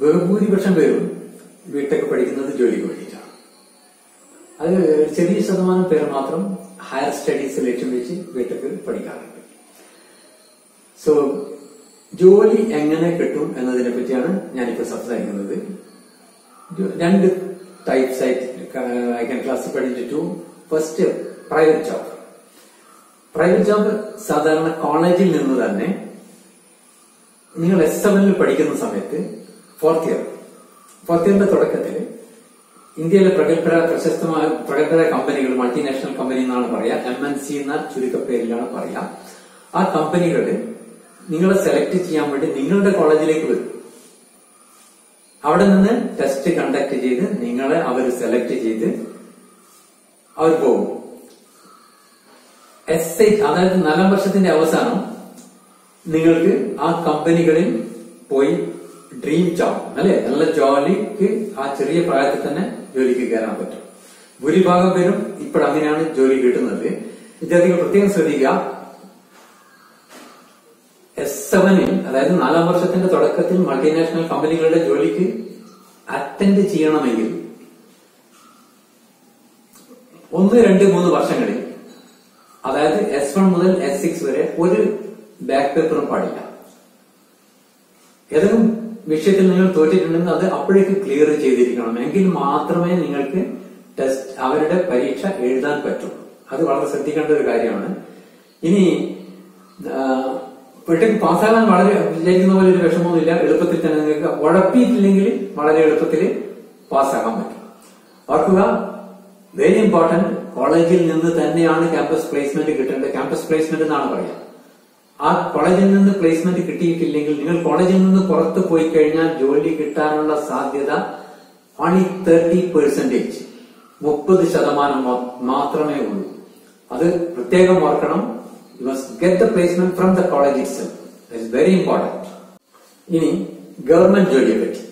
ബഹുഭൂരിപക്ഷം പേരും ബിടെക് പഠിക്കുന്നത് ജോലിക്ക് വേണ്ടിയിട്ടാണ് അത് ഒരു ചെറിയ ശതമാനം പേർ മാത്രം ഹയർ സ്റ്റഡീസ് ലക്ഷ്യം വെച്ച് ബിടെക് പഠിക്കാറുണ്ട് സോ ജോലി എങ്ങനെ കിട്ടും എന്നതിനെ പറ്റിയാണ് ഞാനിപ്പോൾ സംസാരിക്കുന്നത് ജോ- രണ്ട് ടൈപ്സ് ആയിട്ട് I can classified into first private job private job സാധാരണ കോളേജിൽ നിന്ന് തന്നെ നിങ്ങൾ എസ് സെവനിൽ പഠിക്കുന്ന സമയത്ത് ഫോർത്ത് ഇയർ ഫോർത്ത് ഇയറിന്റെ തുടക്കത്തിൽ ഇന്ത്യയിലെ പ്രഗത്ഭര പ്രശസ്തമായ പ്രഗത്ഭര കമ്പനികൾ മൾട്ടിനാഷണൽ കമ്പനി എന്നാണ് പറയാ എം എൻ സി എന്ന ചുരുക്കപ്പേരിലാണ് പറയാ ആ കമ്പനികൾ നിങ്ങളെ സെലക്ട് ചെയ്യാൻ വേണ്ടി നിങ്ങളുടെ കോളേജിലേക്ക് വരും അവിടെ നിന്ന് ടെസ്റ്റ് കണ്ടക്ട് ചെയ്ത് നിങ്ങളെ അവർ സെലക്ട് ചെയ്ത് അവർ പോകും എസ് ഐ അതായത് നാലാം വർഷത്തിന്റെ അവസാനം നിങ്ങൾക്ക് ആ കമ്പനികളിൽ പോയി ഡ്രീം ജോബ് അല്ലെ നല്ല ജോലിക്ക് ആ ചെറിയ പ്രായത്തിൽ തന്നെ ജോലിക്ക് കയറാൻ പറ്റും ഭൂരിഭാഗം പേരും ഇപ്പോൾ അങ്ങനെയാണ് ജോലി കിട്ടുന്നത് വിദ്യാർത്ഥികൾ പ്രത്യേകം ശ്രദ്ധിക്കുക എസ് സെവനിൽ അതായത് നാലാം വർഷത്തിന്റെ തുടക്കത്തിൽ മൾട്ടിനാഷണൽ കമ്പനികളുടെ ജോലിക്ക് അറ്റൻഡ് ചെയ്യണമെങ്കിൽ ഒന്ന് രണ്ട് മൂന്ന് വർഷങ്ങളിൽ അതായത് എസ് വൺ മുതൽ എസ് സിക്സ് വരെ ഒരു ബാക്ക് പേപ്പറും പാടില്ല ഏതെങ്കിലും വിഷയത്തിൽ നിങ്ങൾ തോറ്റിട്ടുണ്ടെങ്കിൽ അത് അപ്പോഴേക്ക് ക്ലിയർ ചെയ്തിരിക്കണം എങ്കിൽ മാത്രമേ നിങ്ങൾക്ക് ടെസ്റ്റ് അവരുടെ പരീക്ഷ എഴുതാൻ പറ്റുള്ളൂ അത് വളരെ ശ്രദ്ധിക്കേണ്ട ഒരു കാര്യമാണ് ഇനി പെട്ടെന്ന് പാസ്സാകാൻ വളരെ വിചാരിക്കുന്ന പോലെ ഒരു വിഷമമൊന്നുമില്ല എളുപ്പത്തിൽ തന്നെ നിങ്ങൾക്ക് ഉഴപ്പിയിട്ടില്ലെങ്കിൽ വളരെ എളുപ്പത്തിൽ പാസ്സാകാൻ പറ്റും ഓർക്കുക വെരി ഇമ്പോർട്ടന്റ് കോളേജിൽ നിന്ന് തന്നെയാണ് ക്യാമ്പസ് പ്ലേസ്മെന്റ് കിട്ടേണ്ടത് ക്യാമ്പസ് പ്ലേസ്മെന്റ് എന്നാണ് പറയാം ആ കോളേജിൽ നിന്ന് പ്ലേസ്മെന്റ് കിട്ടിയിട്ടില്ലെങ്കിൽ നിങ്ങൾ കോളേജിൽ നിന്ന് പുറത്ത് പോയി കഴിഞ്ഞാൽ ജോലി കിട്ടാനുള്ള സാധ്യത ഓൺലി തേർട്ടി പെർസെന്റേജ് മുപ്പത് ശതമാനം മാ- മാത്രമേ ഉള്ളൂ അത് പ്രത്യേകം ഓർക്കണം you must get the placement from the college it's it's very important ഇനി ഗവൺമെന്റ് ജോലിയെ പറ്റി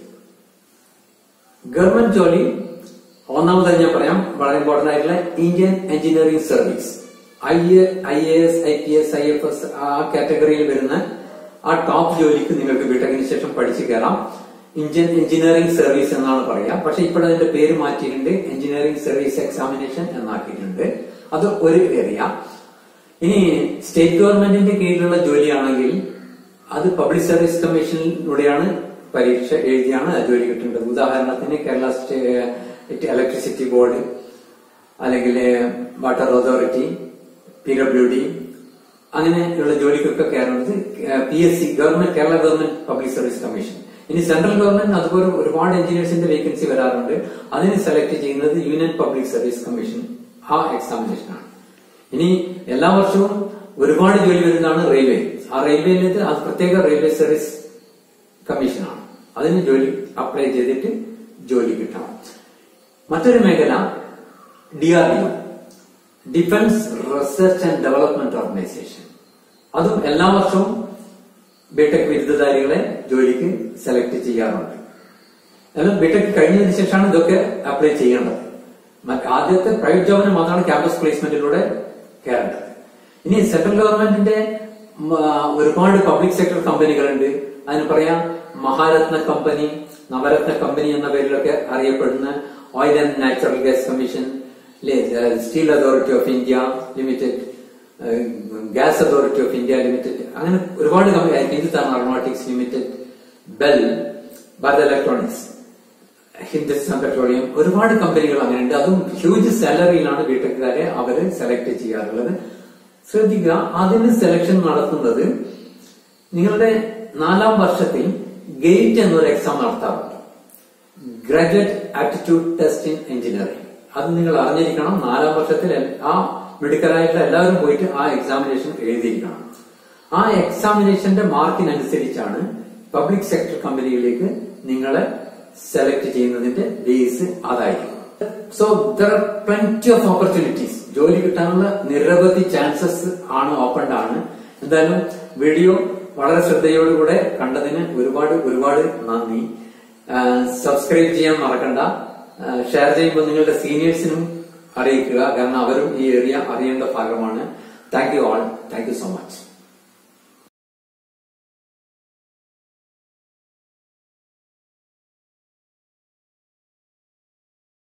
ഗവൺമെന്റ് ജോലി ഒന്നാമതായി ഞാൻ പറയാം വളരെ ഇമ്പോർട്ടന്റ് ആയിട്ടുള്ള Indian Engineering Service I I A S I P S I F S ആ കാറ്റഗറിയിൽ വരുന്ന ആ ടോപ്പ് ജോലിക്ക് നിങ്ങൾക്ക് ബിടെക്കിന് ശേഷം പഠിച്ചു കയറാം ഇന്ത്യൻ എഞ്ചിനീയറിംഗ് സർവീസ് എന്നാണ് പറയാ പക്ഷെ ഇപ്പോഴതിന്റെ പേര് മാറ്റിയിട്ടുണ്ട് എഞ്ചിനീയറിംഗ് സർവീസ് എക്സാമിനേഷൻ എന്നാക്കിയിട്ടുണ്ട് അത് ഒരു ഏരിയ ഇനി സ്റ്റേറ്റ് ഗവൺമെന്റിന്റെ കീഴിലുള്ള ജോലിയാണെങ്കിൽ അത് പബ്ലിക് സർവീസ് കമ്മീഷനിലൂടെയാണ് പരീക്ഷ എഴുതിയാണ് ആ ജോലി കിട്ടേണ്ടത് ഉദാഹരണത്തിന് കേരള സ്റ്റേ ഇലക്ട്രിസിറ്റി ബോർഡ് അല്ലെങ്കിൽ Water Authority P W D അങ്ങനെയുള്ള ജോലിക്കൊക്കെ കയറുന്നത് P S C government Kerala government Public Service Commission ഇനി സെൻട്രൽ ഗവൺമെന്റ് അതുപോലെ ഒരുപാട് എഞ്ചിനീയേഴ്സിന്റെ വേക്കൻസി വരാറുണ്ട് അതിന് സെലക്ട് ചെയ്യുന്നത് യൂണിയൻ പബ്ലിക് സർവീസ് കമ്മീഷൻ ആ എക്സാമിനേഷനാണ് ഇനി എല്ലാ വർഷവും ഒരുപാട് ജോലി വരുന്നതാണ് റെയിൽവേ ആ റെയിൽവേയിലേക്ക് അത് പ്രത്യേക റെയിൽവേ സർവീസ് കമ്മീഷനാണ് അതിന് ജോലി അപ്ലൈ ചെയ്തിട്ട് ജോലി കിട്ടണം മറ്റൊരു മേഖല D R D Defence Research and Development Organisation അതും എല്ലാ വർഷവും ബിടെക് ബിരുദധാരികളെ ജോലിക്ക് സെലക്ട് ചെയ്യാറുണ്ട് എന്നാൽ ബിടെക് കഴിഞ്ഞതിന് ശേഷമാണ് ഇതൊക്കെ അപ്ലൈ ചെയ്യേണ്ടത് മറ്റ് ആദ്യത്തെ പ്രൈവറ്റ് ജോബിന് മാത്രമാണ് ക്യാമ്പസ് പ്ലേസ്മെന്റിലൂടെ കയറേണ്ടത് ഇനി സെൻട്രൽ ഗവൺമെന്റിന്റെ ഉം, ആ, ഒരുപാട് പബ്ലിക് സെക്ടർ കമ്പനികളുണ്ട് അതിന് പറയാം മഹാരത്ന കമ്പനി നവരത്ന കമ്പനി എന്ന പേരിലൊക്കെ അറിയപ്പെടുന്ന Oil and Natural Gas Commission Steel Authority of India Limited Gas Authority of India Limited അങ്ങനെ ഒരുപാട് company Hindustan Aeronautics Limited BEL Bharat Electronics Hindustan Petroleum ഒരുപാട് കമ്പനികൾ അങ്ങനെയുണ്ട് അതും ഹ്യൂജ് സാലറിയിലാണ് ബിടെക്കുകാരെ അവര് സെലക്ട് ചെയ്യാറുള്ളത് ശ്രദ്ധിക്കുക അതിന് സെലക്ഷൻ നടത്തുന്നത് നിങ്ങളുടെ നാലാം വർഷത്തിൽ ഗേറ്റ് എന്നൊരു എക്സാം നടത്താറുണ്ട് Graduate Aptitude Test in Engineering അത് നിങ്ങൾ അറിഞ്ഞിരിക്കണം നാലാം വർഷത്തിൽ എൽ- ആ മിടുക്കരായിട്ടുള്ള എല്ലാവരും പോയിട്ട് ആ എക്സാമിനേഷൻ എഴുതിയിരിക്കണം ആ എക്സാമിനേഷന്റെ മാർക്കിനനുസരിച്ചാണ് പബ്ലിക് സെക്ടർ കമ്പനികളിലേക്ക് നിങ്ങളെ സെലക്ട് ചെയ്യുന്നതിന്റെ ബേസ് അതായിരിക്കും so there are plenty of opportunities ജോലി കിട്ടാനുള്ള നിരവധി ചാൻസസ് ആണ് ഓപ്പൺ ആണ് എന്തായാലും വീഡിയോ വളരെ ശ്രദ്ധയോടുകൂടെ കണ്ടതിന് ഒരുപാട് ഒരുപാട് നന്ദി സബ്സ്ക്രൈബ് ചെയ്യാൻ മറക്കണ്ട ഷെയർ ചെയ്യുമ്പോൾ നിങ്ങളുടെ സീനിയേഴ്സിനും അറിയിക്കുക കാരണം അവരും ഈ ഏരിയ അറിയേണ്ട ഭാഗമാണ് thank you all thank you so much